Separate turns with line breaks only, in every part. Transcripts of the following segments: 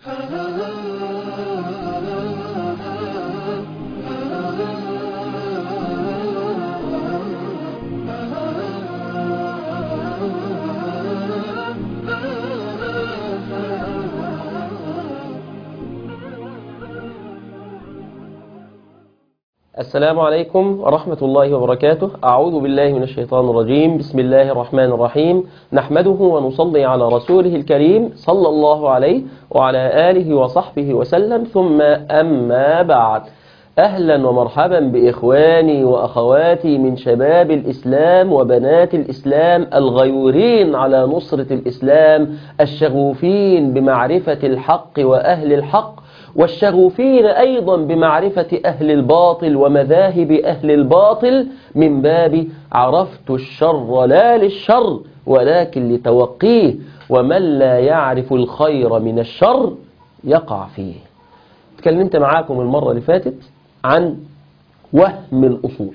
السلام عليكم ورحمة الله وبركاته أعوذ بالله من الشيطان الرجيم بسم الله الرحمن الرحيم نحمده ونصلي على رسوله الكريم صلى الله عليه وعلى آله وصحبه وسلم ثم أما بعد أهلا ومرحبا بإخواني وأخواتي من شباب الإسلام وبنات الإسلام الغيورين على نصرة الإسلام الشغوفين بمعرفة الحق وأهل الحق والشغوفين أيضا بمعرفة أهل الباطل ومذاهب أهل الباطل من باب عرفت الشر لا للشر ولكن لتوقيه ومن لا يعرف الخير من الشر يقع فيه تكلمت معاكم المرة اللي فاتت عن وهم الأصول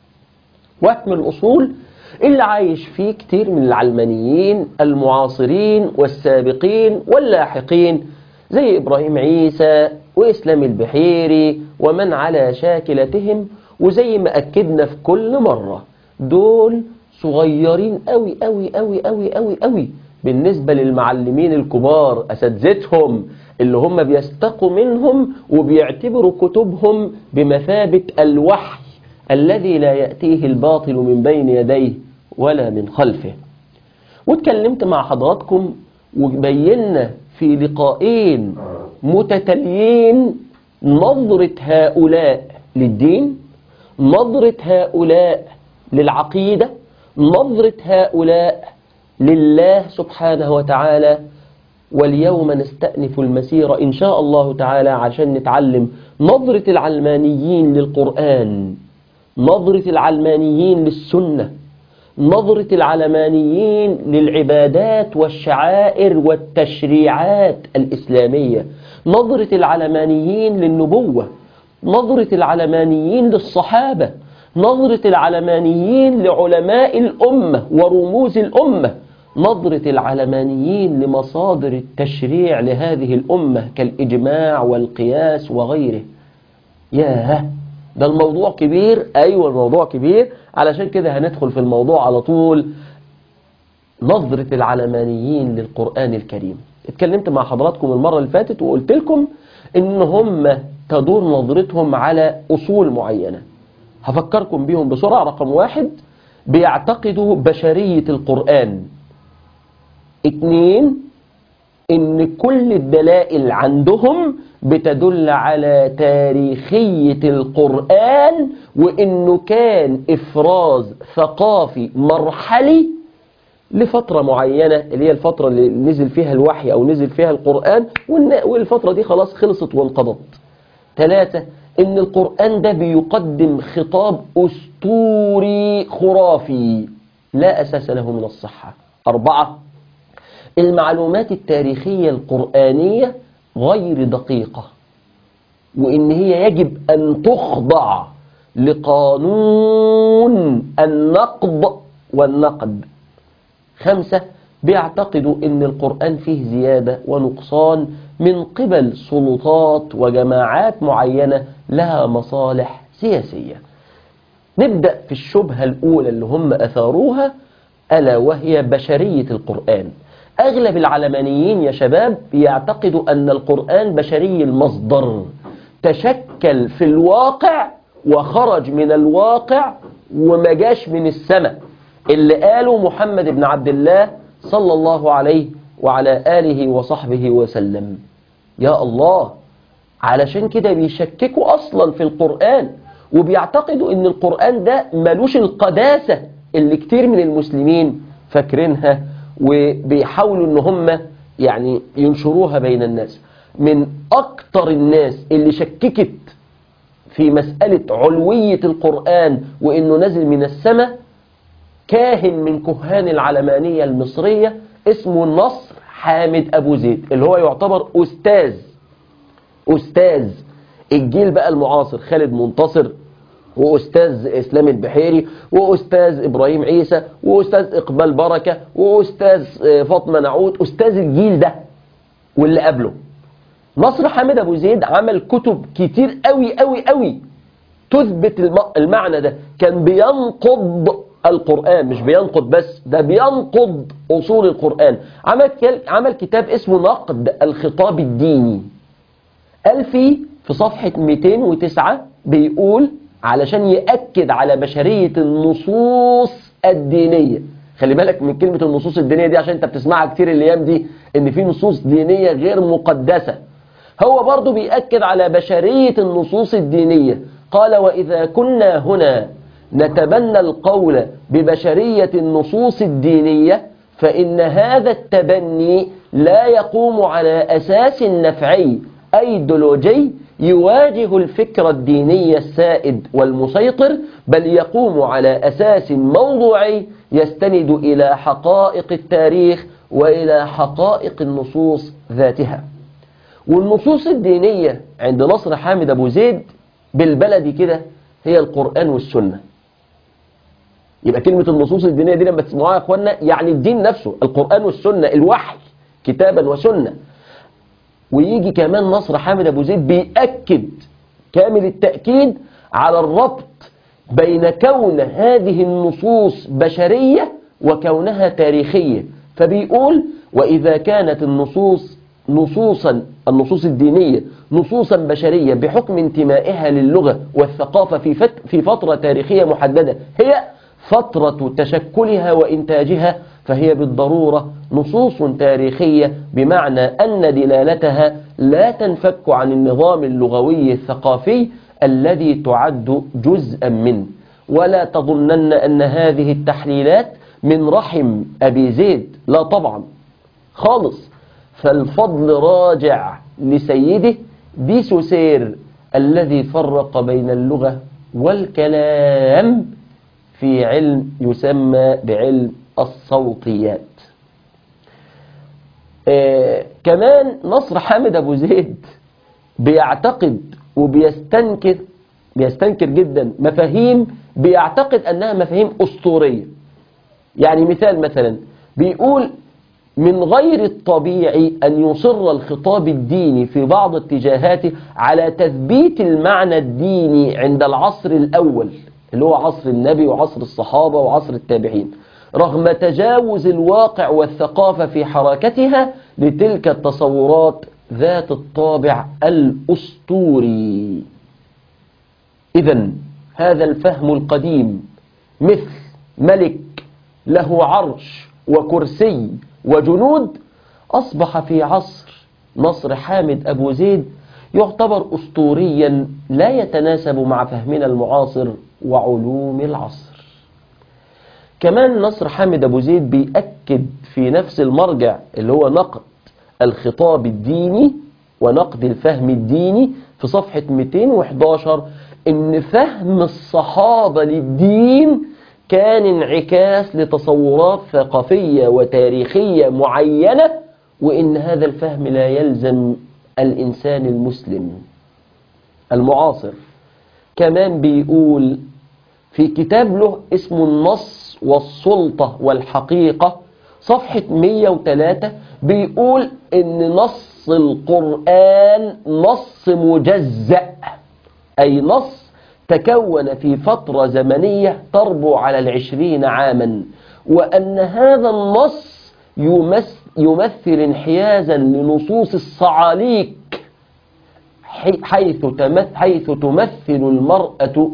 وهم الأصول اللي عايش فيه كتير من العلمانيين المعاصرين والسابقين واللاحقين زي إبراهيم عيسى وإسلام البحيري ومن على شاكلتهم وزي ما أكدنا في كل مرة دول صغيرين أوي أوي أوي أوي أوي أوي بالنسبة للمعلمين الكبار أساتذتهم اللي هم بيستقوا منهم وبيعتبروا كتبهم بمثابة الوحي الذي لا يأتيه الباطل من بين يديه ولا من خلفه واتكلمت مع حضراتكم وبينا في لقاءين متتاليين نظرة هؤلاء للدين نظرة هؤلاء للعقيدة نظرة هؤلاء لله سبحانه وتعالى واليوم نستأنف المسيرة إن شاء الله تعالى عشان نتعلم نظرة العلمانيين للقرآن نظرة العلمانيين للسنة نظرة العلمانيين للعبادات والشعائر والتشريعات الإسلامية نظرة العلمانيين للنبوة نظرة العلمانيين للصحابة نظرة العلمانيين لعلماء الأمة ورموز الأمة نظرة العلمانيين لمصادر التشريع لهذه الأمة كالإجماع والقياس وغيره ياه ده الموضوع كبير أيوة الموضوع كبير علشان كده هندخل في الموضوع على طول نظرة العلمانيين للقرآن الكريم اتكلمت مع حضراتكم المرة اللي فاتت وقلت لكم ان هم تدور نظرتهم على أصول معينة هفكركم بيهم بسرعة رقم واحد بيعتقدوا بشرية القرآن اتنين ان كل الدلائل عندهم بتدل على تاريخية القرآن وانه كان افراز ثقافي مرحلي لفترة معينة اللي هي الفترة اللي نزل فيها الوحي او نزل فيها القرآن والفترة دي خلاص خلصت وانقضت ثلاثة ان القرآن ده بيقدم خطاب اسطوري خرافي لا اساس له من الصحة اربعة المعلومات التاريخية القرآنية غير دقيقة وإن هي يجب أن تخضع لقانون النقض والنقد خمسة بيعتقدوا أن القرآن فيه زيادة ونقصان من قبل سلطات وجماعات معينة لها مصالح سياسية نبدأ في الشبهة الأولى اللي هم أثاروها ألا وهي بشرية القرآن أغلب العلمانيين يا شباب يعتقدوا أن القرآن بشري المصدر تشكل في الواقع وخرج من الواقع وما جاش من السماء اللي قاله محمد بن عبد الله صلى الله عليه وعلى آله وصحبه وسلم يا الله علشان كده بيشككوا أصلا في القرآن وبيعتقدوا أن القرآن ده ملوش القداسة اللي كتير من المسلمين فاكرينها وبيحاولوا ان هم يعني ينشروها بين الناس من اكتر الناس اللي شككت في مسألة علوية القرآن وانه نزل من السماء كاهن من كهان العلمانية المصرية اسمه نصر حامد ابو زيد اللي هو يعتبر استاذ استاذ الجيل بقى المعاصر خالد منتصر وأستاذ إسلام البحيري وأستاذ إبراهيم عيسى وأستاذ إقبال بركة وأستاذ فاطمة نعود أستاذ الجيل ده واللي قبله نصر حامد أبو زيد عمل كتب كتير قوي قوي قوي تثبت الم- المعنى ده كان بينقض القرآن مش بينقض بس ده بينقض أصول القرآن عمل كل- عمل كتاب اسمه نقد الخطاب الديني قال فيه في صفحة 209 بيقول علشان يأكد على بشرية النصوص الدينية خلي بالك من كلمة النصوص الدينية دي عشان انت بتسمعها كتير الأيام دي ان في نصوص دينية غير مقدسة هو برضو بيأكد على بشرية النصوص الدينية قال وإذا كنا هنا نتبنى القول ببشرية النصوص الدينية فإن هذا التبني لا يقوم على أساس نفعي أيديولوجي يواجه الفكر الديني السائد والمسيطر بل يقوم على أساس موضوعي يستند إلى حقائق التاريخ وإلى حقائق النصوص ذاتها والنصوص الدينية عند نصر حامد أبو زيد بالبلدي كده هي القرآن والسنة يبقى كلمة النصوص الدينية دي لما تسمعوها يا اخوانا يعني الدين نفسه القرآن والسنة الوحي كتابا وسنة ويجي كمان نصر حامد أبو زيد بيأكد كامل التأكيد على الربط بين كون هذه النصوص بشرية وكونها تاريخية فبيقول وإذا كانت النصوص نصوصا النصوص الدينية نصوصا بشرية بحكم انتمائها للغة والثقافة في, فت في فترة تاريخية محددة هي فترة تشكلها وإنتاجها فهي بالضرورة نصوص تاريخية بمعنى أن دلالتها لا تنفك عن النظام اللغوي الثقافي الذي تعد جزءا منه ولا تظنن أن هذه التحليلات من رحم أبي زيد لا طبعا خالص فالفضل راجع لسيده ديسوسير الذي فرق بين اللغة والكلام في علم يسمى بعلم الصوتيات آه كمان نصر حامد أبو زيد بيعتقد وبيستنكر بيستنكر جدا مفاهيم بيعتقد أنها مفاهيم أسطورية يعني مثال مثلا بيقول من غير الطبيعي أن يصر الخطاب الديني في بعض اتجاهاته على تثبيت المعنى الديني عند العصر الأول اللي هو عصر النبي وعصر الصحابة وعصر التابعين رغم تجاوز الواقع والثقافة في حركتها لتلك التصورات ذات الطابع الأسطوري إذا هذا الفهم القديم مثل ملك له عرش وكرسي وجنود أصبح في عصر نصر حامد أبو زيد يعتبر أسطوريا لا يتناسب مع فهمنا المعاصر وعلوم العصر كمان نصر حامد أبو زيد بيأكد في نفس المرجع اللي هو نقد الخطاب الديني ونقد الفهم الديني في صفحة 211 إن فهم الصحابة للدين كان انعكاس لتصورات ثقافية وتاريخية معينة وإن هذا الفهم لا يلزم الإنسان المسلم المعاصر كمان بيقول في كتاب له اسمه النص والسلطة والحقيقة صفحة 103 بيقول إن نص القرآن نص مجزأ أي نص تكون في فترة زمنية تربو على العشرين عاما وأن هذا النص يمثل انحيازا لنصوص الصعاليك حيث حيث تمثل المرأة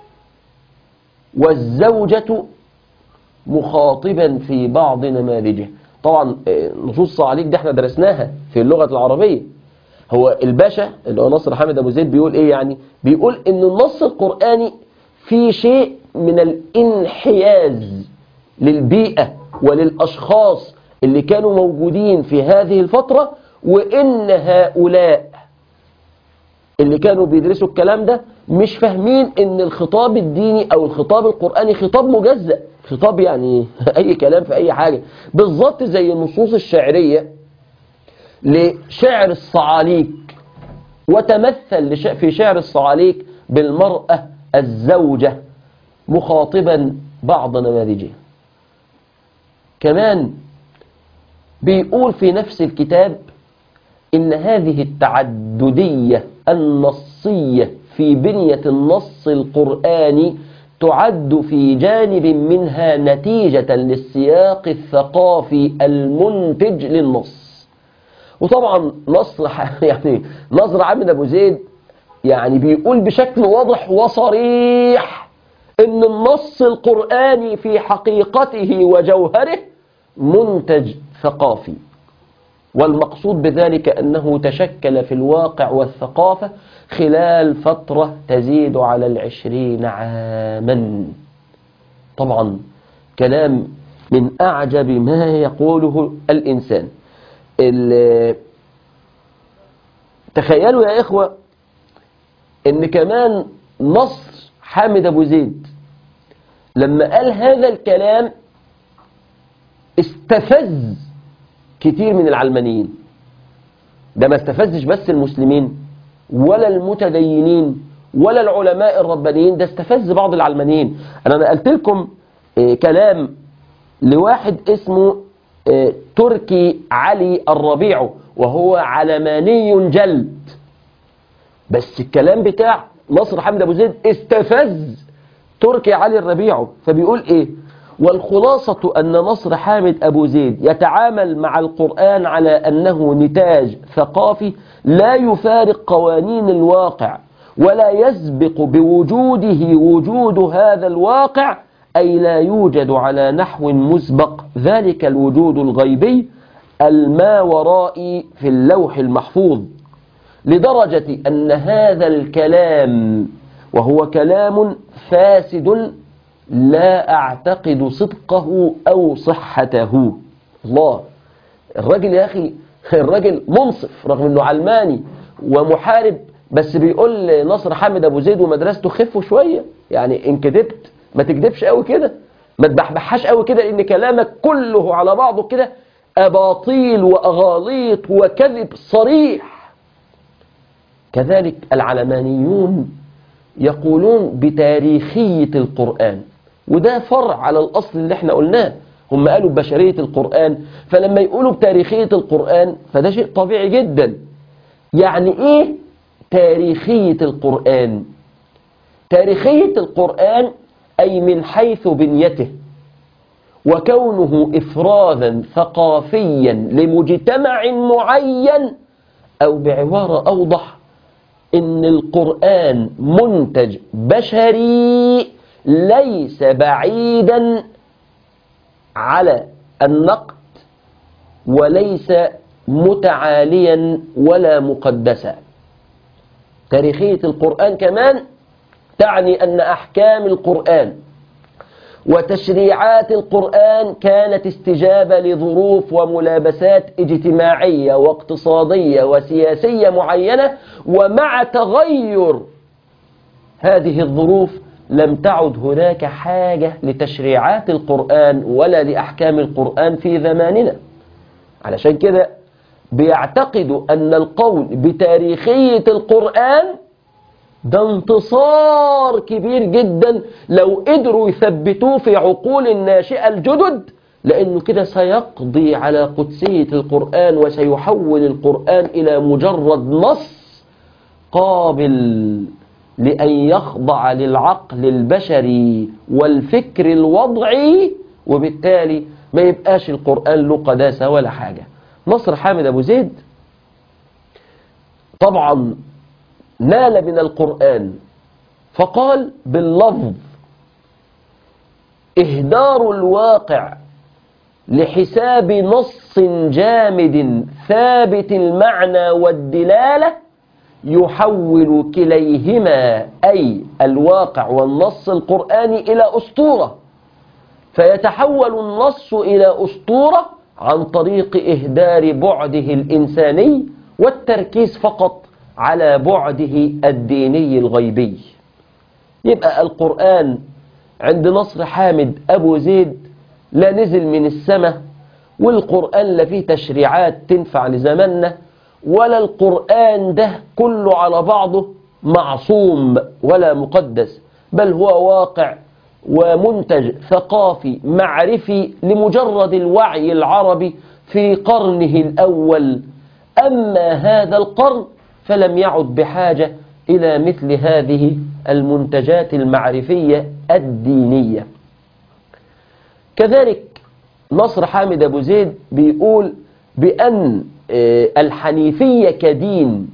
والزوجة مخاطبا في بعض نماذجه طبعا نصوص الصعاليك دي احنا درسناها في اللغة العربية هو الباشا اللي هو نصر حامد أبو زيد بيقول إيه يعني بيقول إن النص القرآني في شيء من الانحياز للبيئة وللأشخاص اللي كانوا موجودين في هذه الفترة وإن هؤلاء اللي كانوا بيدرسوا الكلام ده مش فاهمين إن الخطاب الديني أو الخطاب القرآني خطاب مجزأ خطاب يعني أي كلام في أي حاجة بالظبط زي النصوص الشعرية لشعر الصعاليك وتمثل في شعر الصعاليك بالمرأة الزوجة مخاطبا بعض نماذجها كمان بيقول في نفس الكتاب إن هذه التعددية النصية في بنية النص القرآني تعد في جانب منها نتيجة للسياق الثقافي المنتج للنص وطبعا نصر يعني نصر عبد أبو زيد يعني بيقول بشكل واضح وصريح ان النص القرآني في حقيقته وجوهره منتج ثقافي والمقصود بذلك أنه تشكل في الواقع والثقافة خلال فترة تزيد على العشرين عاما طبعا كلام من أعجب ما يقوله الإنسان تخيلوا يا إخوة ان كمان نصر حامد ابو زيد لما قال هذا الكلام استفز كتير من العلمانيين ده ما استفزش بس المسلمين ولا المتدينين ولا العلماء الربانيين ده استفز بعض العلمانيين انا نقلت لكم كلام لواحد اسمه تركي علي الربيع وهو علماني جلد بس الكلام بتاع نصر حمد ابو زيد استفز تركي علي الربيع فبيقول ايه والخلاصة أن نصر حامد أبو زيد يتعامل مع القرآن على أنه نتاج ثقافي لا يفارق قوانين الواقع ولا يسبق بوجوده وجود هذا الواقع أي لا يوجد على نحو مسبق ذلك الوجود الغيبي الماورائي في اللوح المحفوظ لدرجة أن هذا الكلام وهو كلام فاسد لا أعتقد صدقه أو صحته الله الراجل يا أخي الراجل منصف رغم أنه علماني ومحارب بس بيقول نصر حامد أبو زيد ومدرسته خفوا شوية يعني إن كذبت ما تكذبش قوي كده ما تبحبحش قوي كده لأن كلامك كله على بعضه كده أباطيل وأغاليط وكذب صريح كذلك العلمانيون يقولون بتاريخية القرآن وده فرع على الأصل اللي احنا قلناه هم قالوا ببشرية القرآن فلما يقولوا بتاريخية القرآن فده شيء طبيعي جدا يعني ايه تاريخية القرآن تاريخية القرآن أي من حيث بنيته وكونه إفرادا ثقافيا لمجتمع معين أو بعبارة أوضح إن القرآن منتج بشري ليس بعيدا على النقد وليس متعاليا ولا مقدسا تاريخية القرآن كمان تعني أن أحكام القرآن وتشريعات القرآن كانت استجابة لظروف وملابسات اجتماعية واقتصادية وسياسية معينة ومع تغير هذه الظروف لم تعد هناك حاجة لتشريعات القرآن ولا لأحكام القرآن في زماننا علشان كده بيعتقدوا أن القول بتاريخية القرآن ده انتصار كبير جدا لو قدروا يثبتوه في عقول الناشئة الجدد لأنه كده سيقضي على قدسية القرآن وسيحول القرآن إلى مجرد نص قابل لأن يخضع للعقل البشري والفكر الوضعي وبالتالي ما يبقاش القرآن له قداسة ولا حاجة نصر حامد أبو زيد طبعا نال من القرآن فقال باللفظ إهدار الواقع لحساب نص جامد ثابت المعنى والدلالة يحول كليهما أي الواقع والنص القرآني إلى أسطورة فيتحول النص إلى أسطورة عن طريق إهدار بعده الإنساني والتركيز فقط على بعده الديني الغيبي يبقى القرآن عند نصر حامد أبو زيد لا نزل من السماء والقرآن لا فيه تشريعات تنفع لزماننا ولا القرآن ده كله على بعضه معصوم ولا مقدس بل هو واقع ومنتج ثقافي معرفي لمجرد الوعي العربي في قرنه الأول أما هذا القرن فلم يعد بحاجة إلى مثل هذه المنتجات المعرفية الدينية كذلك نصر حامد أبو زيد بيقول بأن الحنيفية كدين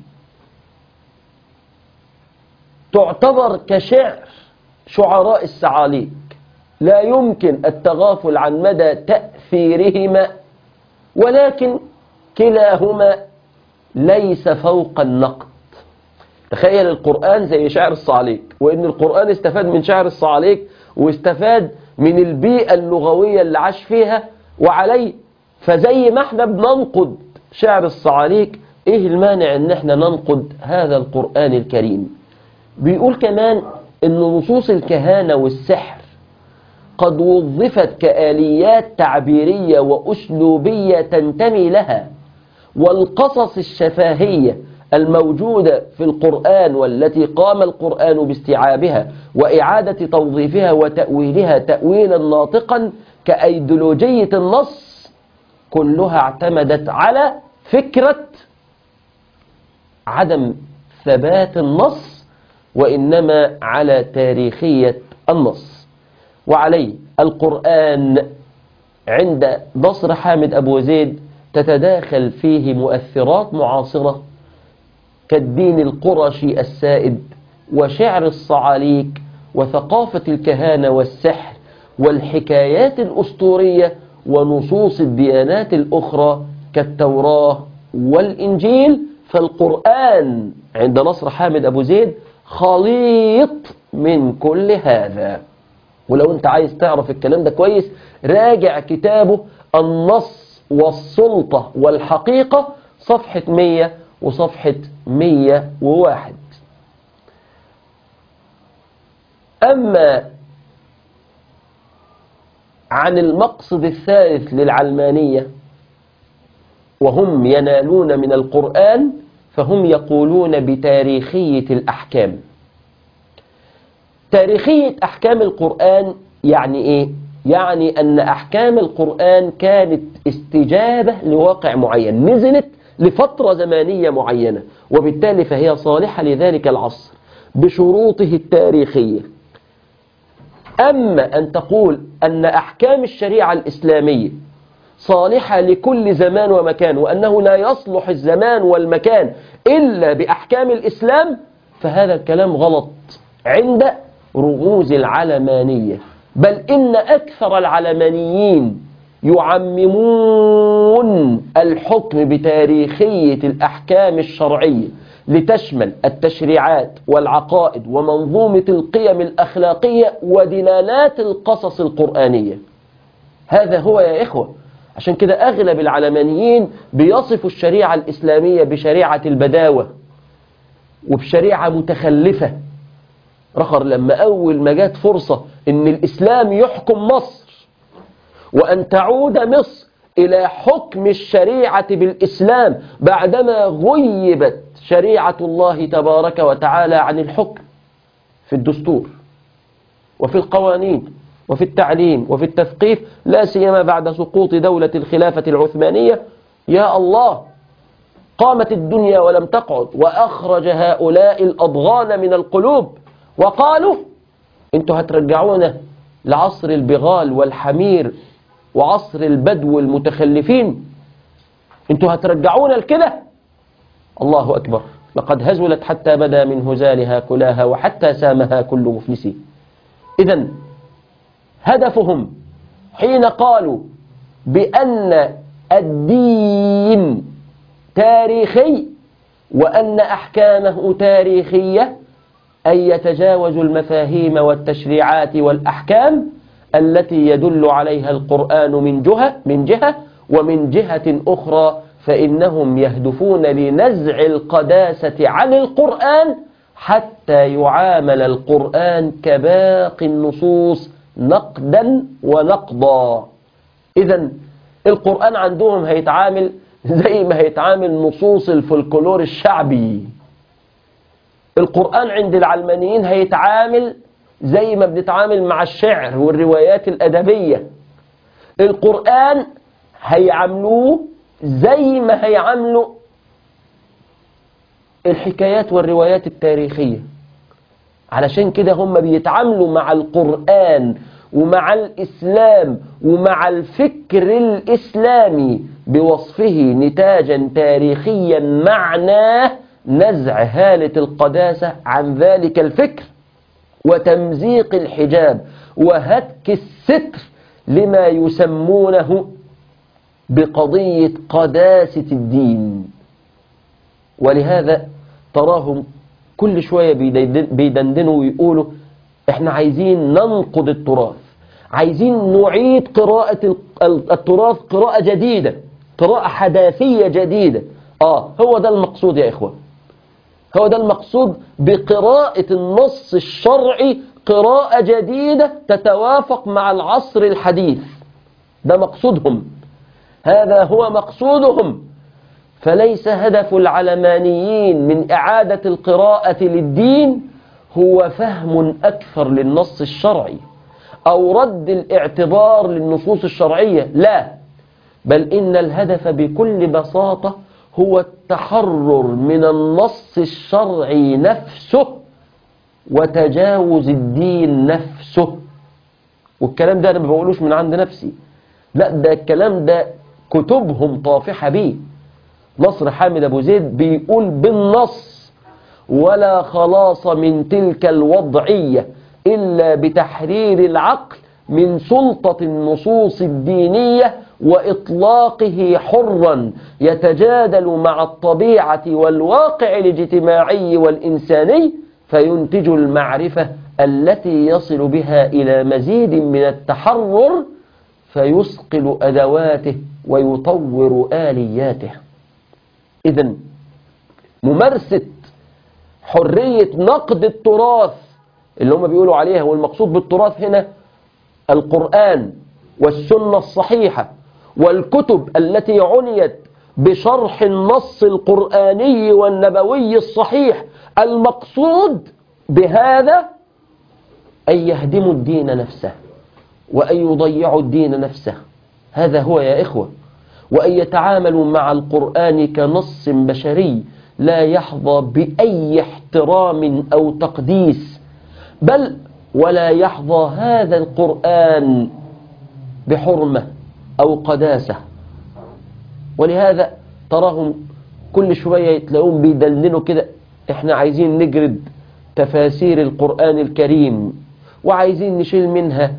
تعتبر كشعر شعراء السعاليك لا يمكن التغافل عن مدى تأثيرهما ولكن كلاهما ليس فوق النقد تخيل القرآن زي شعر الصعاليك وإن القرآن استفاد من شعر الصعاليك واستفاد من البيئة اللغوية اللي عاش فيها وعليه فزي ما احنا بننقد شعر الصعاليك ايه المانع ان احنا ننقد هذا القرآن الكريم بيقول كمان ان نصوص الكهانة والسحر قد وظفت كآليات تعبيرية وأسلوبية تنتمي لها والقصص الشفاهية الموجودة في القرآن والتي قام القرآن باستيعابها وإعادة توظيفها وتأويلها تأويلا ناطقا كأيديولوجية النص كلها اعتمدت على فكرة عدم ثبات النص وإنما على تاريخية النص وعليه القرآن عند نصر حامد أبو زيد تتداخل فيه مؤثرات معاصرة كالدين القرشي السائد وشعر الصعاليك وثقافة الكهانة والسحر والحكايات الأسطورية ونصوص الديانات الأخرى كالتوراة والإنجيل فالقرآن عند نصر حامد أبو زيد خليط من كل هذا ولو انت عايز تعرف الكلام ده كويس راجع كتابه النص والسلطة والحقيقة صفحة 100 وصفحة 101 أما عن المقصد الثالث للعلمانية وهم ينالون من القرآن فهم يقولون بتاريخية الأحكام تاريخية أحكام القرآن يعني إيه؟ يعني أن أحكام القرآن كانت استجابة لواقع معين نزلت لفترة زمانية معينة وبالتالي فهي صالحة لذلك العصر بشروطه التاريخية أما أن تقول أن أحكام الشريعة الإسلامية صالحة لكل زمان ومكان وأنه لا يصلح الزمان والمكان إلا بأحكام الإسلام فهذا الكلام غلط عند رموز العلمانية بل إن أكثر العلمانيين يعممون الحكم بتاريخية الأحكام الشرعية لتشمل التشريعات والعقائد ومنظومة القيم الأخلاقية ودلالات القصص القرآنية هذا هو يا إخوة عشان كده أغلب العلمانيين بيصفوا الشريعة الإسلامية بشريعة البداوة وبشريعة متخلفة رخر لما أول ما جات فرصة إن الإسلام يحكم مصر وأن تعود مصر إلى حكم الشريعة بالإسلام بعدما غيبت شريعة الله تبارك وتعالى عن الحكم في الدستور وفي القوانين وفي التعليم وفي التثقيف لا سيما بعد سقوط دولة الخلافة العثمانية يا الله قامت الدنيا ولم تقعد وأخرج هؤلاء الأضغان من القلوب وقالوا انتوا هترجعونا لعصر البغال والحمير وعصر البدو المتخلفين انتوا هترجعونا لكده الله أكبر لقد هزلت حتى بدا من هزالها كلاها وحتى سامها كل مفلس إذا هدفهم حين قالوا بأن الدين تاريخي وأن أحكامه تاريخية أن يتجاوزوا المفاهيم والتشريعات والأحكام التي يدل عليها القرآن من جهة من جهة ومن جهة أخرى فإنهم يهدفون لنزع القداسة عن القرآن حتى يعامل القرآن كباقي النصوص نقدا ونقضا إذا القرآن عندهم هيتعامل زي ما هيتعامل نصوص الفلكلور الشعبي القرآن عند العلمانيين هيتعامل زي ما بنتعامل مع الشعر والروايات الأدبية القرآن هيعاملوه زي ما هيعاملوا الحكايات والروايات التاريخية علشان كده هم بيتعاملوا مع القرآن ومع الإسلام ومع الفكر الإسلامي بوصفه نتاجا تاريخيا معناه نزع هالة القداسة عن ذلك الفكر وتمزيق الحجاب وهتك الستر لما يسمونه بقضية قداسة الدين ولهذا تراهم كل شوية بيدندنوا ويقولوا احنا عايزين ننقض التراث عايزين نعيد قراءة التراث قراءة جديدة قراءة حداثية جديدة اه هو ده المقصود يا إخوة هو ده المقصود بقراءة النص الشرعي قراءة جديدة تتوافق مع العصر الحديث ده مقصودهم هذا هو مقصودهم فليس هدف العلمانيين من إعادة القراءة للدين هو فهم أكثر للنص الشرعي أو رد الاعتبار للنصوص الشرعية لا بل إن الهدف بكل بساطة هو التحرر من النص الشرعي نفسه وتجاوز الدين نفسه والكلام ده أنا ما بقولوش من عند نفسي لا ده الكلام ده كتبهم طافحة بيه نصر حامد أبو زيد بيقول بالنص ولا خلاص من تلك الوضعية إلا بتحرير العقل من سلطة النصوص الدينية وإطلاقه حرا يتجادل مع الطبيعة والواقع الاجتماعي والإنساني فينتج المعرفة التي يصل بها إلى مزيد من التحرر فيصقل أدواته ويطور آلياته إذا ممارسة حرية نقد التراث اللي هم بيقولوا عليها والمقصود بالتراث هنا القرآن والسنة الصحيحة والكتب التي عنيت بشرح النص القرآني والنبوي الصحيح المقصود بهذا أن يهدموا الدين نفسه وأن يضيعوا الدين نفسه هذا هو يا إخوة وأن يتعاملوا مع القرآن كنص بشري لا يحظى بأي احترام أو تقديس بل ولا يحظى هذا القرآن بحرمة أو قداسة ولهذا تراهم كل شوية يتلاقون بيدللوا كده احنا عايزين نجرد تفاسير القرآن الكريم وعايزين نشيل منها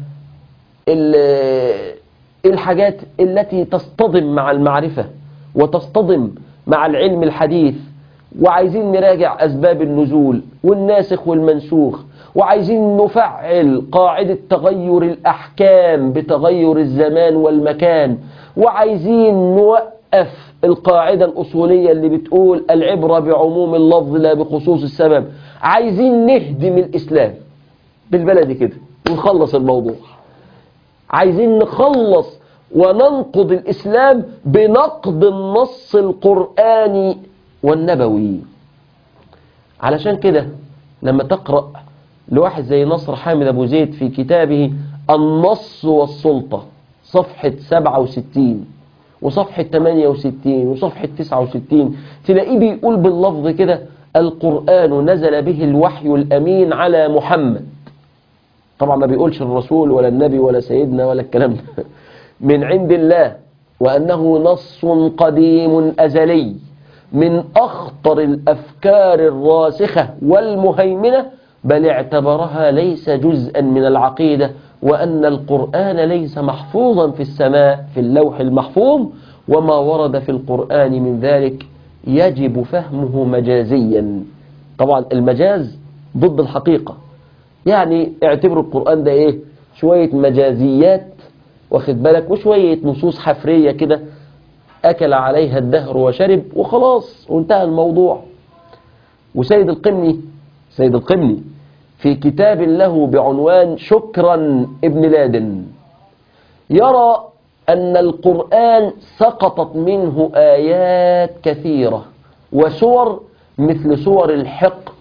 الحاجات التي تصطدم مع المعرفة وتصطدم مع العلم الحديث وعايزين نراجع أسباب النزول والناسخ والمنسوخ وعايزين نفعل قاعدة تغير الأحكام بتغير الزمان والمكان وعايزين نوقف القاعدة الأصولية اللي بتقول العبرة بعموم اللفظ لا بخصوص السبب عايزين نهدم الإسلام بالبلدي كده ونخلص الموضوع عايزين نخلص وننقض الإسلام بنقد النص القرآني والنبوي علشان كده لما تقرأ لواحد زي نصر حامد أبو زيد في كتابه النص والسلطة صفحة 67 وصفحة 68 وصفحة 69 تلاقيه بيقول باللفظ كده القرآن نزل به الوحي الأمين على محمد طبعا ما بيقولش الرسول ولا النبي ولا سيدنا ولا الكلام ده من عند الله وأنه نص قديم أزلي من أخطر الأفكار الراسخة والمهيمنة بل اعتبرها ليس جزءا من العقيدة وأن القرآن ليس محفوظا في السماء في اللوح المحفوظ وما ورد في القرآن من ذلك يجب فهمه مجازيا طبعا المجاز ضد الحقيقة يعني اعتبروا القرآن ده ايه شوية مجازيات واخد بالك وشوية نصوص حفرية كده أكل عليها الدهر وشرب وخلاص وانتهى الموضوع وسيد القمني سيد القمني في كتاب له بعنوان شكرا ابن لادن يرى أن القرآن سقطت منه آيات كثيرة وسور مثل سور الحقد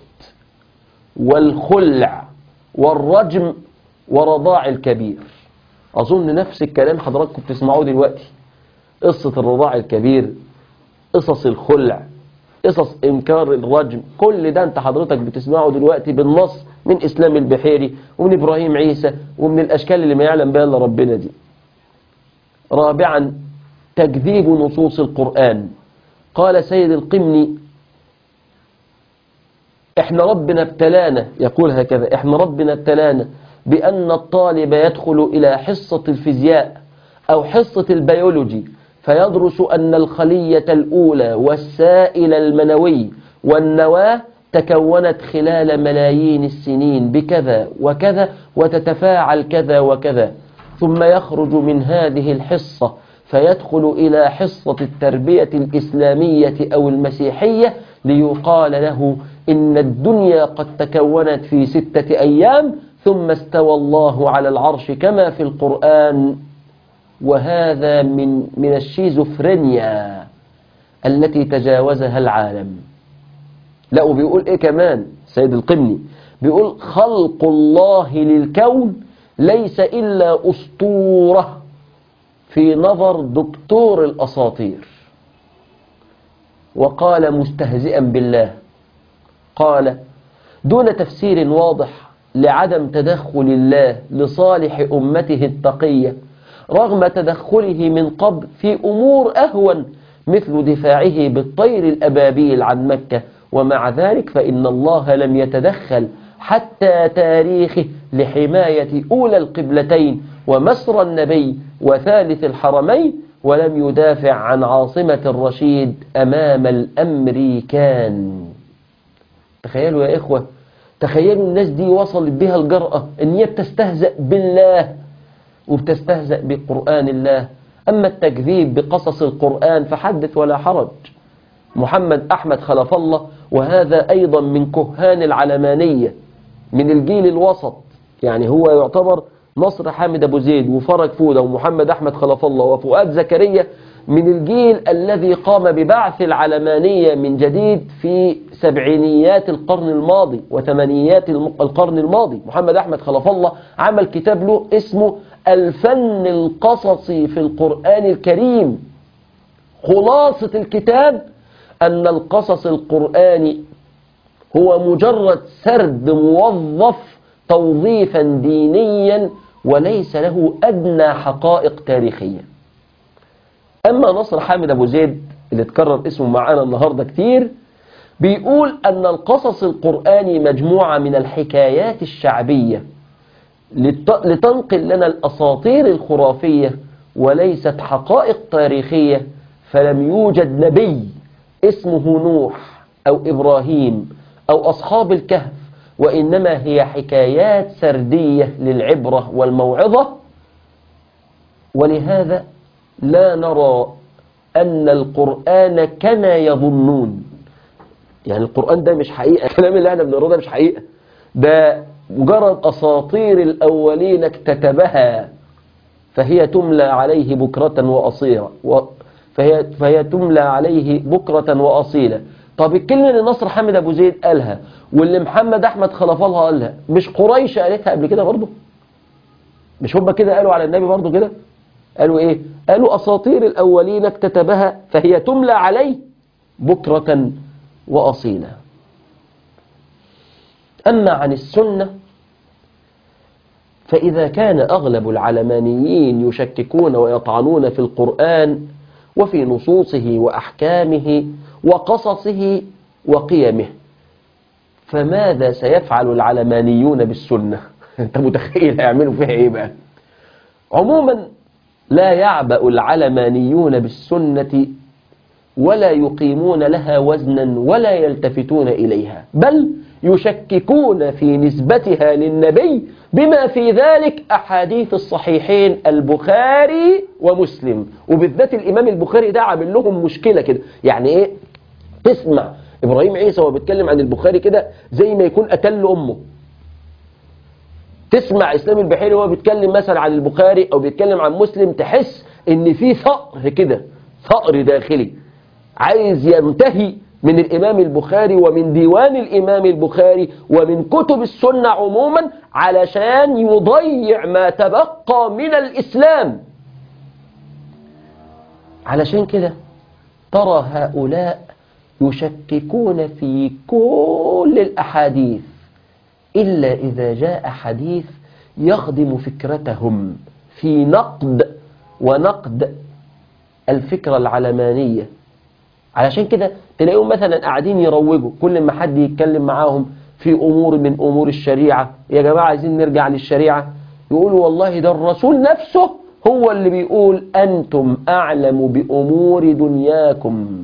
والخلع والرجم ورضاع الكبير أظن نفس الكلام حضراتكم بتسمعوه دلوقتي قصة الرضاع الكبير قصص الخلع قصص إنكار الرجم كل ده أنت حضرتك بتسمعه دلوقتي بالنص من إسلام البحيري ومن إبراهيم عيسى ومن الأشكال اللي ما يعلم بها إلا ربنا دي رابعا تكذيب نصوص القرآن قال سيد القمني احنا ربنا ابتلانا يقول هكذا احنا ربنا ابتلانا بأن الطالب يدخل إلى حصة الفيزياء أو حصة البيولوجي فيدرس أن الخلية الأولى والسائل المنوي والنواة تكونت خلال ملايين السنين بكذا وكذا وتتفاعل كذا وكذا ثم يخرج من هذه الحصة فيدخل إلى حصة التربية الإسلامية أو المسيحية ليقال له إن الدنيا قد تكونت في ستة أيام ثم استوى الله على العرش كما في القرآن وهذا من من الشيزوفرينيا التي تجاوزها العالم لا وبيقول ايه كمان سيد القمني بيقول خلق الله للكون ليس إلا أسطورة في نظر دكتور الأساطير وقال مستهزئا بالله قال دون تفسير واضح لعدم تدخل الله لصالح أمته التقية رغم تدخله من قبل في أمور أهون مثل دفاعه بالطير الأبابيل عن مكة ومع ذلك فإن الله لم يتدخل حتى تاريخه لحماية أولى القبلتين ومصر النبي وثالث الحرمين ولم يدافع عن عاصمة الرشيد أمام الأمريكان تخيلوا يا إخوة تخيلوا الناس دي وصلت بها الجرأة إن هي بتستهزأ بالله وبتستهزأ بقرآن الله أما التكذيب بقصص القرآن فحدث ولا حرج محمد أحمد خلف الله وهذا أيضا من كهان العلمانية من الجيل الوسط يعني هو يعتبر نصر حامد أبو زيد وفرج فودة ومحمد أحمد خلف الله وفؤاد زكريا من الجيل الذي قام ببعث العلمانية من جديد في سبعينيات القرن الماضي وثمانيات القرن الماضي محمد أحمد خلف الله عمل كتاب له اسمه الفن القصصي في القرآن الكريم خلاصة الكتاب أن القصص القرآني هو مجرد سرد موظف توظيفا دينيا وليس له أدنى حقائق تاريخية أما نصر حامد أبو زيد اللي اتكرر اسمه معانا النهاردة كتير بيقول أن القصص القرآني مجموعة من الحكايات الشعبية لتنقل لنا الأساطير الخرافية وليست حقائق تاريخية فلم يوجد نبي اسمه نوح أو إبراهيم أو أصحاب الكهف وإنما هي حكايات سردية للعبرة والموعظة ولهذا لا نرى أن القرآن كما يظنون يعني القرآن ده مش حقيقة الكلام اللي احنا بنقراه ده مش حقيقة ده مجرد أساطير الأولين اكتتبها فهي تملى عليه بكرة وأصيرا و فهي, فهي تملى عليه بكرة وأصيلا طب الكلمة اللي نصر حامد أبو زيد قالها واللي محمد أحمد خلف الله قالها مش قريش قالتها قبل كده برضه مش هم كده قالوا على النبي برضه كده قالوا إيه قالوا أساطير الأولين اكتتبها فهي تملى عليه بكرة وأصيلا أما عن السنة فإذا كان أغلب العلمانيين يشككون ويطعنون في القرآن وفي نصوصه وأحكامه وقصصه وقيمه فماذا سيفعل العلمانيون بالسنة انت متخيل هيعملوا فيها ايه بقى عموما لا يعبأ العلمانيون بالسنة ولا يقيمون لها وزنا ولا يلتفتون إليها بل يشككون في نسبتها للنبي بما في ذلك أحاديث الصحيحين البخاري ومسلم وبالذات الإمام البخاري ده عامل لهم مشكلة كده يعني إيه تسمع إبراهيم عيسى وهو بيتكلم عن البخاري كده زي ما يكون قتل أمه تسمع إسلام البحيري وهو بيتكلم مثلا عن البخاري أو بيتكلم عن مسلم تحس إن في ثأر كده ثأر داخلي عايز ينتهي من الإمام البخاري ومن ديوان الإمام البخاري ومن كتب السنة عموما علشان يضيع ما تبقى من الإسلام علشان كده ترى هؤلاء يشككون في كل الأحاديث إلا إذا جاء حديث يخدم فكرتهم في نقد ونقد الفكرة العلمانية علشان كده تلاقيهم مثلا قاعدين يروجوا كل ما حد يتكلم معاهم في أمور من أمور الشريعة يا جماعة عايزين نرجع للشريعة يقولوا والله ده الرسول نفسه هو اللي بيقول أنتم أعلم بأمور دنياكم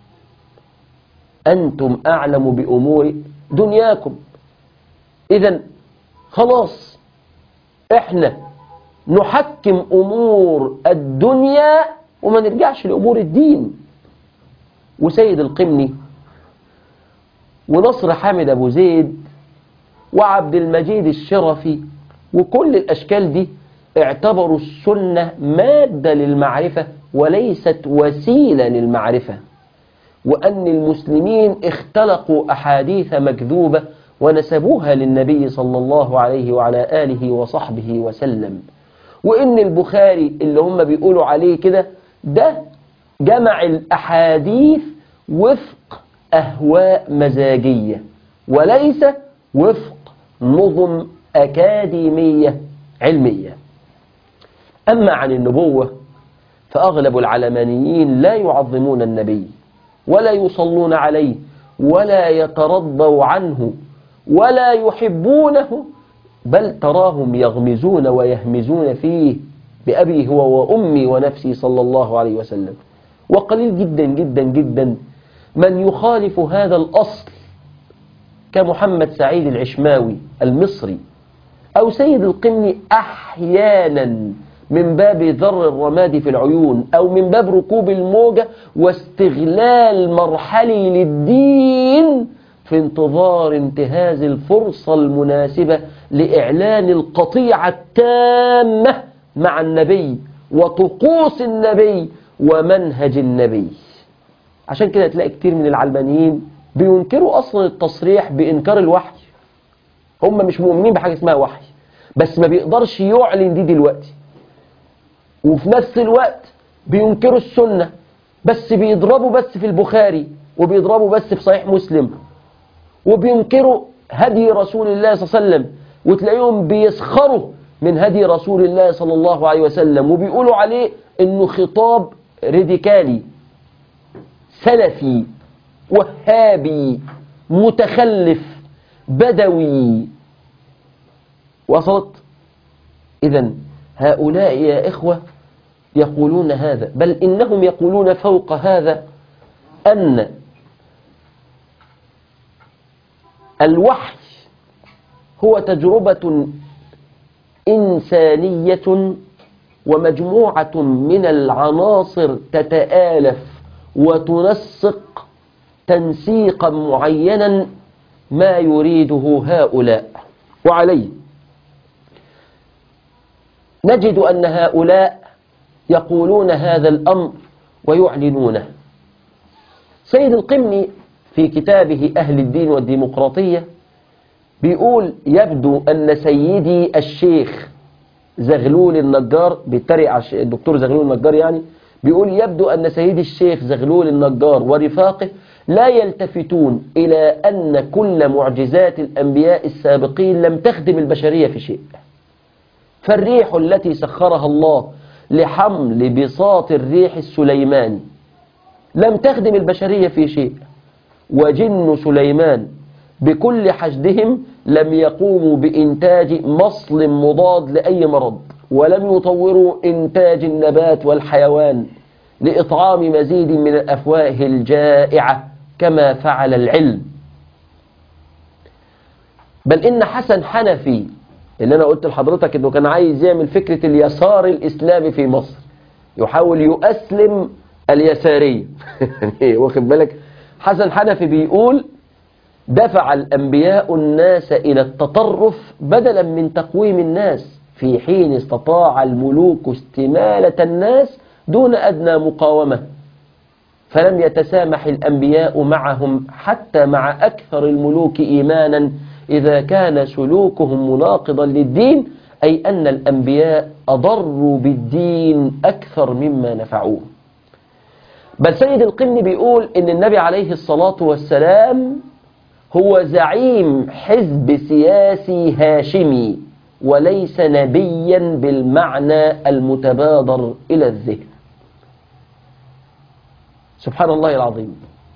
أنتم أعلم بأمور دنياكم إذا خلاص إحنا نحكم أمور الدنيا وما نرجعش لأمور الدين وسيد القمني ونصر حامد أبو زيد وعبد المجيد الشرفي وكل الأشكال دي اعتبروا السنة مادة للمعرفة وليست وسيلة للمعرفة وأن المسلمين اختلقوا أحاديث مكذوبة ونسبوها للنبي صلى الله عليه وعلى آله وصحبه وسلم وإن البخاري اللي هم بيقولوا عليه كده ده جمع الأحاديث وفق أهواء مزاجية وليس وفق نظم أكاديمية علمية أما عن النبوة فأغلب العلمانيين لا يعظمون النبي ولا يصلون عليه ولا يترضوا عنه ولا يحبونه بل تراهم يغمزون ويهمزون فيه بأبي هو وأمي ونفسي صلى الله عليه وسلم وقليل جدا جدا جدا من يخالف هذا الأصل كمحمد سعيد العشماوي المصري أو سيد القمني أحيانا من باب ذر الرماد في العيون أو من باب ركوب الموجة واستغلال مرحلي للدين في انتظار انتهاز الفرصة المناسبة لإعلان القطيعة التامة مع النبي وطقوس النبي ومنهج النبي عشان كده تلاقي كتير من العلمانيين بينكروا أصلا التصريح بإنكار الوحي هم مش مؤمنين بحاجة اسمها وحي بس ما بيقدرش يعلن دي دلوقتي وفي نفس الوقت بينكروا السنة بس بيضربوا بس في البخاري وبيضربوا بس في صحيح مسلم وبينكروا هدي رسول الله صلى الله عليه وسلم وتلاقيهم بيسخروا من هدي رسول الله صلى الله عليه وسلم وبيقولوا عليه انه خطاب راديكالي سلفي وهابي متخلف بدوي وصلت إذا هؤلاء يا إخوة يقولون هذا بل إنهم يقولون فوق هذا أن الوحي هو تجربة إنسانية ومجموعة من العناصر تتآلف وتنسق تنسيقا معينا ما يريده هؤلاء وعليه نجد أن هؤلاء يقولون هذا الأمر ويعلنونه سيد القمني في كتابه أهل الدين والديمقراطية بيقول يبدو أن سيدي الشيخ زغلول النجار بيتريق على الدكتور زغلول النجار يعني بيقول يبدو أن سيدي الشيخ زغلول النجار ورفاقه لا يلتفتون إلى أن كل معجزات الأنبياء السابقين لم تخدم البشرية في شيء فالريح التي سخرها الله لحمل بساط الريح السليماني لم تخدم البشرية في شيء وجن سليمان بكل حشدهم لم يقوموا بإنتاج مصل مضاد لأي مرض ولم يطوروا إنتاج النبات والحيوان لإطعام مزيد من الأفواه الجائعة كما فعل العلم بل إن حسن حنفي اللي أنا قلت لحضرتك إنه كان عايز يعمل فكرة اليسار الإسلامي في مصر يحاول يؤسلم اليسارية واخد بالك حسن حنفي بيقول دفع الأنبياء الناس إلى التطرف بدلا من تقويم الناس في حين استطاع الملوك استمالة الناس دون أدنى مقاومة فلم يتسامح الأنبياء معهم حتى مع أكثر الملوك إيمانا إذا كان سلوكهم مناقضا للدين أي أن الأنبياء أضروا بالدين أكثر مما نفعوه بل سيد القمني بيقول إن النبي عليه الصلاة والسلام هو زعيم حزب سياسي هاشمي وليس نبيا بالمعنى المتبادر إلى الذهن سبحان الله العظيم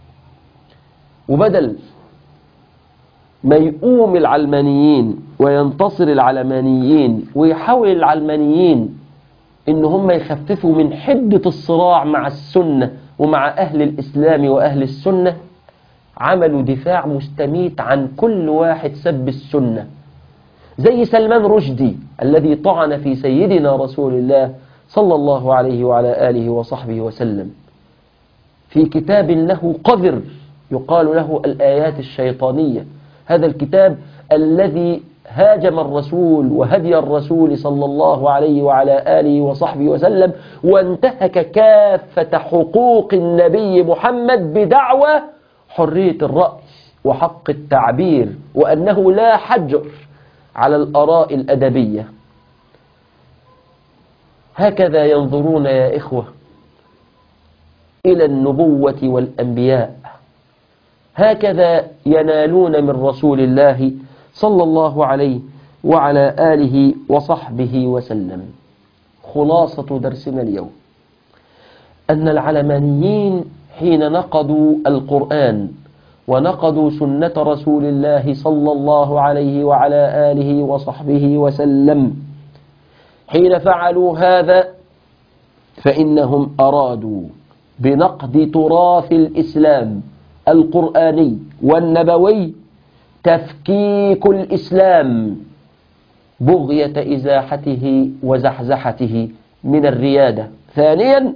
وبدل ما يقوم العلمانيين وينتصر العلمانيين ويحاول العلمانيين ان هم يخففوا من حدة الصراع مع السنة ومع اهل الاسلام واهل السنة عملوا دفاع مستميت عن كل واحد سب السنة زي سلمان رشدي الذي طعن في سيدنا رسول الله صلى الله عليه وعلى آله وصحبه وسلم في كتاب له قذر يقال له الآيات الشيطانية هذا الكتاب الذي هاجم الرسول وهدي الرسول صلى الله عليه وعلى آله وصحبه وسلم وانتهك كافة حقوق النبي محمد بدعوى حرية الرأي وحق التعبير وأنه لا حجر على الآراء الأدبية هكذا ينظرون يا إخوة إلى النبوة والأنبياء هكذا ينالون من رسول الله صلى الله عليه وعلى آله وصحبه وسلم خلاصة درسنا اليوم أن العلمانيين حين نقضوا القرآن ونقضوا سنة رسول الله صلى الله عليه وعلى آله وصحبه وسلم حين فعلوا هذا فإنهم أرادوا بنقد تراث الإسلام القرآني والنبوي تفكيك الإسلام بغية إزاحته وزحزحته من الريادة ثانيا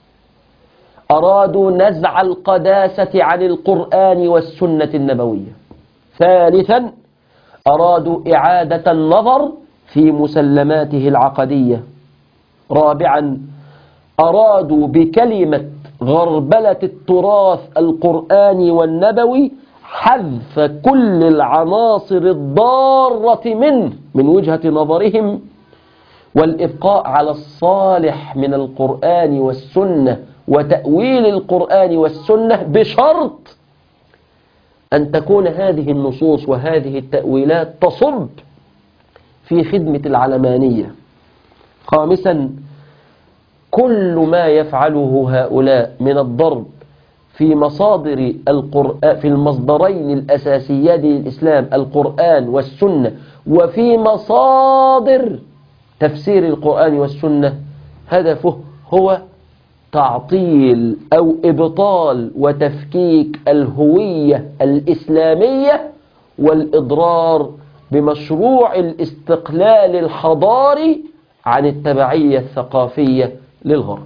أرادوا نزع القداسة عن القرآن والسنة النبوية ثالثا أرادوا إعادة النظر في مسلماته العقدية رابعا أرادوا بكلمة غربلة التراث القرآني والنبوي حذف كل العناصر الضارة منه من وجهة نظرهم والإبقاء على الصالح من القرآن والسنة وتأويل القرآن والسنة بشرط أن تكون هذه النصوص وهذه التأويلات تصب في خدمة العلمانية خامسا كل ما يفعله هؤلاء من الضرب في مصادر القرآن في المصدرين الأساسيين للإسلام القرآن والسنة وفي مصادر تفسير القرآن والسنة هدفه هو تعطيل أو إبطال وتفكيك الهوية الإسلامية والإضرار بمشروع الاستقلال الحضاري عن التبعية الثقافية للغرب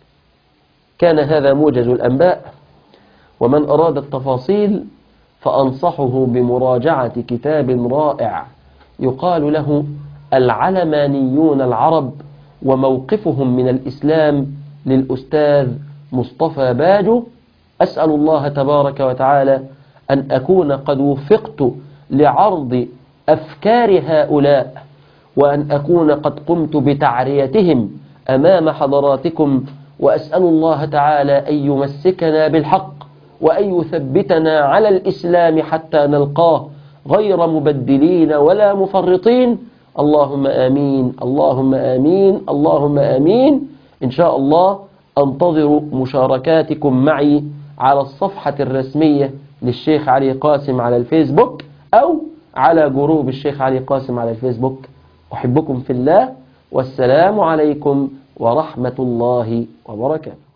كان هذا موجز الأنباء ومن أراد التفاصيل فأنصحه بمراجعة كتاب رائع يقال له العلمانيون العرب وموقفهم من الإسلام للأستاذ مصطفى باجو أسأل الله تبارك وتعالى أن أكون قد وفقت لعرض أفكار هؤلاء وأن أكون قد قمت بتعريتهم أمام حضراتكم وأسأل الله تعالى أن يمسكنا بالحق وأن يثبتنا على الإسلام حتى نلقاه غير مبدلين ولا مفرطين اللهم آمين اللهم آمين اللهم آمين إن شاء الله أنتظر مشاركاتكم معي على الصفحة الرسمية للشيخ علي قاسم على الفيسبوك أو على جروب الشيخ علي قاسم على الفيسبوك أحبكم في الله والسلام عليكم ورحمة الله وبركاته